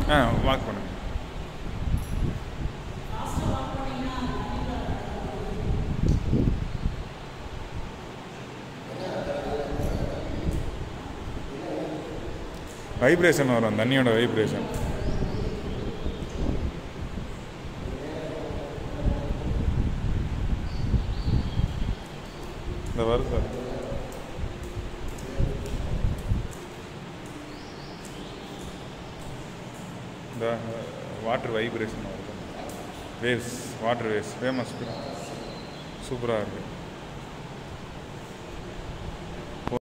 ஆ walk பண்ணுங்க vibration வரும் தண்ணியோட வைப்ரேஷன் இந்த வருது சார் இந்த வாட்டர் வைப்ரேஷன் வருது வேவ்ஸ் வாட்டர் வேவ்ஸ் ஃபேமஸ் சூப்பராக இருக்குது